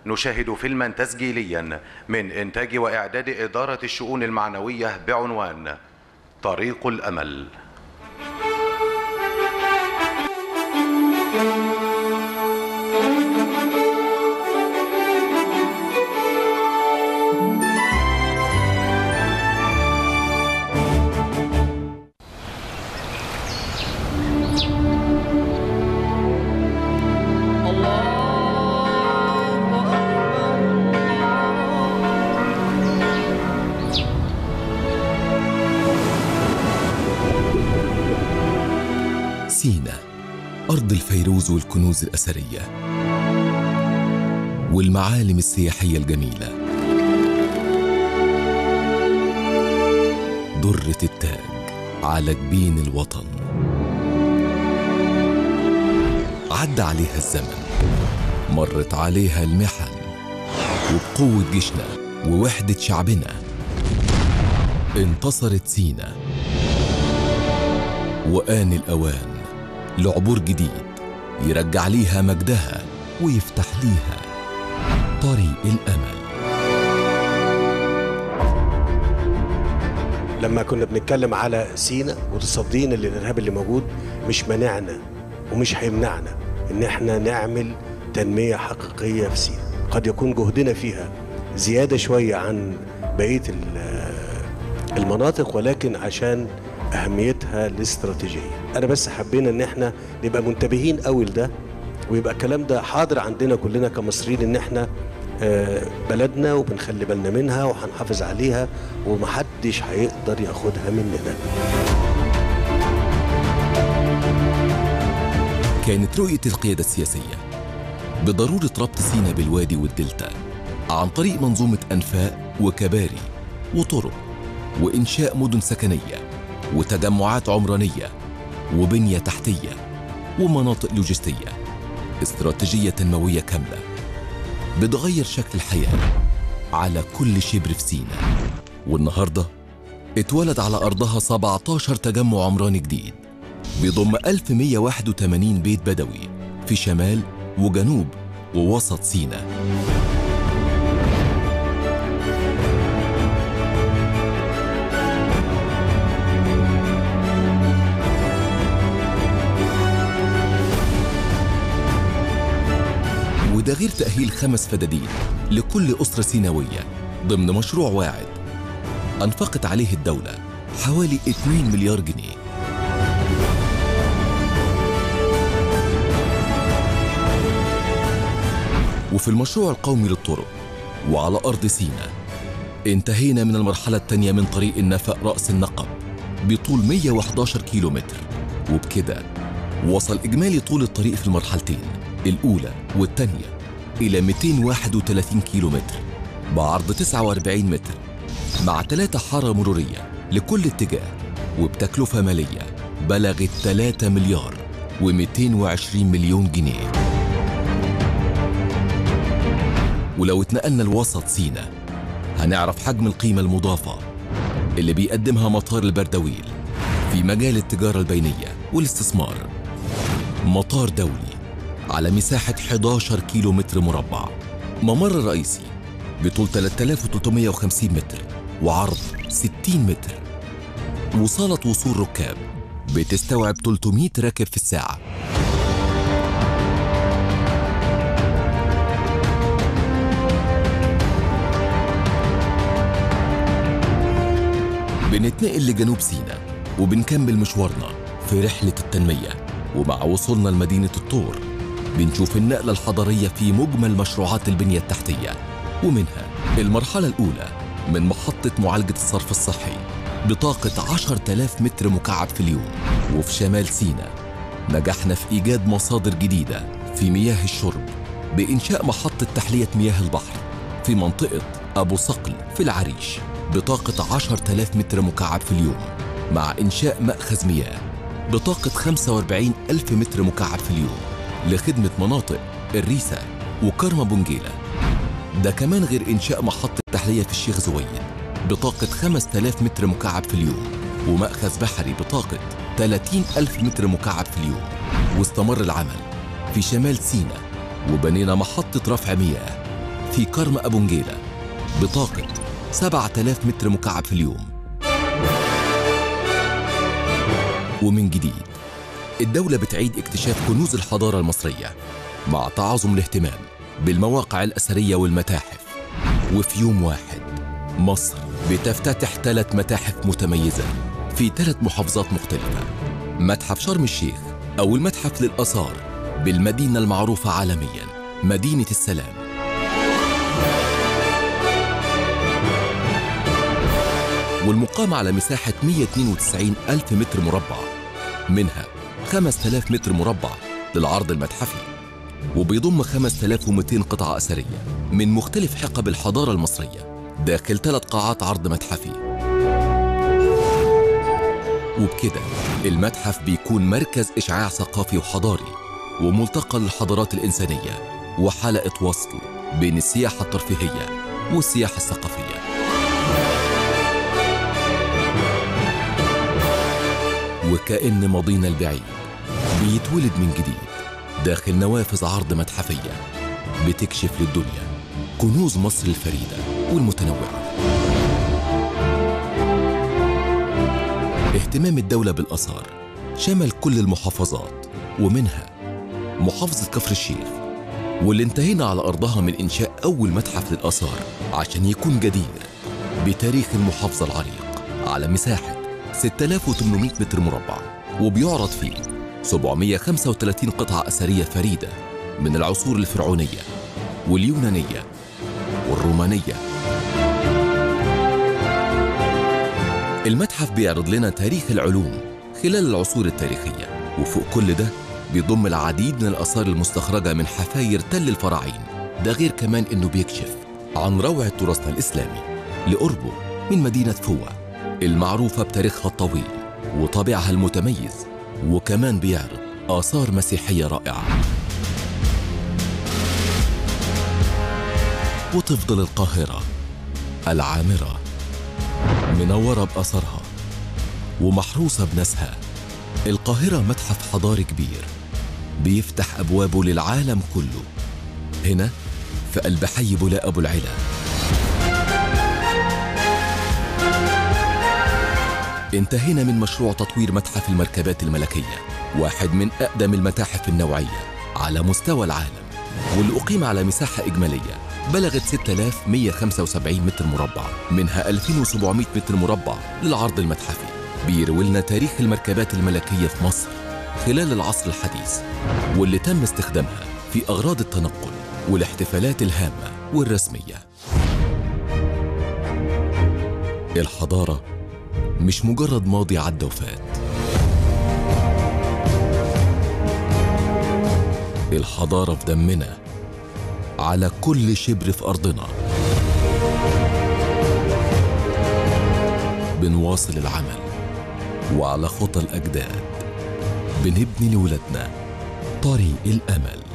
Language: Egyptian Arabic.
نشاهد فيلما تسجيليا من إنتاج وإعداد إدارة الشؤون المعنوية بعنوان طريق الأمل سينا أرض الفيروز والكنوز الأثرية والمعالم السياحية الجميلة درة التاج على جبين الوطن عدى عليها الزمن مرت عليها المحن وبقوة جيشنا ووحدة شعبنا انتصرت سينا وآن الأوان لعبور جديد يرجع ليها مجدها ويفتح ليها طريق الأمل لما كنا بنتكلم على سينا وتصدينا للارهاب اللي موجود مش مانعنا ومش هيمنعنا ان احنا نعمل تنميه حقيقيه في سينا قد يكون جهدنا فيها زياده شويه عن بقيه ال- المناطق ولكن عشان اهميتها الاستراتيجيه انا بس حبينا ان احنا نبقى منتبهين قوي لده ويبقى الكلام ده حاضر عندنا كلنا كمصريين ان احنا آه، بلدنا وبنخلي بالنا منها وهنحافظ عليها ومحدش هيقدر ياخدها مننا كانت رؤية القيادة السياسية بضرورة ربط سينا بالوادي والدلتا عن طريق منظومة أنفاق وكباري وطرق وإنشاء مدن سكنية وتجمعات عمرانية وبنية تحتية ومناطق لوجستية استراتيجية تنموية كاملة بتغير شكل الحياة على كل شبر في سينا والنهاردة اتولد على أرضها 17 تجمع عمراني جديد بيضم 1181 بيت بدوي في شمال وجنوب ووسط سيناء وده غير تأهيل خمس فدادين لكل أسرة سيناوية ضمن مشروع واعد أنفقت عليه الدولة حوالي 2 مليار جنيه وفي المشروع القومي للطرق وعلى أرض سيناء انتهينا من المرحلة الثانية من طريق النفق رأس النقب بطول 111 كيلومتر وبكده وصل إجمالي طول الطريق في المرحلتين الأولى والثانية إلى 231 كيلومتر بعرض 49 متر مع ثلاثة حارة مرورية لكل اتجاه وبتكلفة مالية بلغت 3 مليار و220 مليون جنيه ولو اتنقلنا لوسط سينا هنعرف حجم القيمة المضافة اللي بيقدمها مطار البردويل في مجال التجارة البينية والاستثمار مطار دولي على مساحة 11 كيلو متر مربع ممر رئيسي بطول 3350 متر وعرض 60 متر وصالة وصول ركاب بتستوعب 300 راكب في الساعة بنتنقل لجنوب سيناء وبنكمل مشوارنا في رحلة التنمية ومع وصولنا لمدينة الطور بنشوف النقلة الحضارية في مجمل مشروعات البنية التحتية ومنها المرحلة الأولى من محطة معالجة الصرف الصحي بطاقة 10,000 متر مكعب في اليوم وفي شمال سيناء نجحنا في إيجاد مصادر جديدة في مياه الشرب بإنشاء محطة تحلية مياه البحر في منطقة أبو صقل في العريش بطاقة 10,000 متر مكعب في اليوم مع إنشاء مأخذ مياه بطاقة 45 ألف متر مكعب في اليوم لخدمة مناطق الريسة وكرم بونجيلة ده كمان غير إنشاء محطة تحلية في الشيخ زويد بطاقة 5000 متر مكعب في اليوم ومأخذ بحري بطاقة 30 ألف متر مكعب في اليوم واستمر العمل في شمال سيناء وبنينا محطة رفع مياه في كرم أبو نجيلة بطاقة 7000 متر مكعب في اليوم ومن جديد الدولة بتعيد اكتشاف كنوز الحضارة المصرية مع تعاظم الاهتمام بالمواقع الأثرية والمتاحف وفي يوم واحد مصر بتفتتح ثلاث متاحف متميزة في ثلاث محافظات مختلفة متحف شرم الشيخ أو المتحف للآثار بالمدينة المعروفة عالميا مدينة السلام والمقام على مساحة 192 ألف متر مربع منها 5000 متر مربع للعرض المتحفي وبيضم 5200 قطعة أثرية من مختلف حقب الحضارة المصرية داخل ثلاث قاعات عرض متحفي وبكده المتحف بيكون مركز إشعاع ثقافي وحضاري وملتقى للحضارات الإنسانية وحلقة وصل بين السياحة الترفيهية والسياحة الثقافية وكأن ماضينا البعيد بيتولد من جديد داخل نوافذ عرض متحفية بتكشف للدنيا كنوز مصر الفريدة والمتنوعة اهتمام الدولة بالآثار شمل كل المحافظات ومنها محافظة كفر الشيخ واللي انتهينا على أرضها من إنشاء أول متحف للآثار عشان يكون جدير بتاريخ المحافظة العريق على مساحة 6800 متر مربع وبيعرض فيه 735 قطعة أثرية فريدة من العصور الفرعونية واليونانية والرومانية المتحف بيعرض لنا تاريخ العلوم خلال العصور التاريخية وفوق كل ده بيضم العديد من الآثار المستخرجة من حفاير تل الفراعين ده غير كمان إنه بيكشف عن روعة تراثنا الإسلامي لقربه من مدينة فوة المعروفة بتاريخها الطويل وطابعها المتميز وكمان بيعرض آثار مسيحية رائعة وتفضل القاهرة العامرة منورة بأثرها ومحروسة بناسها القاهرة متحف حضاري كبير بيفتح أبوابه للعالم كله هنا في قلب حي بولاء أبو العلا انتهينا من مشروع تطوير متحف المركبات الملكية واحد من أقدم المتاحف النوعية على مستوى العالم واللي أقيم على مساحة إجمالية بلغت 6175 متر مربع منها 2700 متر مربع للعرض المتحفي بيروي لنا تاريخ المركبات الملكية في مصر خلال العصر الحديث واللي تم استخدامها في أغراض التنقل والاحتفالات الهامة والرسمية الحضارة مش مجرد ماضي عدى وفات الحضارة في دمنا على كل شبر في أرضنا بنواصل العمل وعلى خطى الأجداد بنبني لولادنا طريق الأمل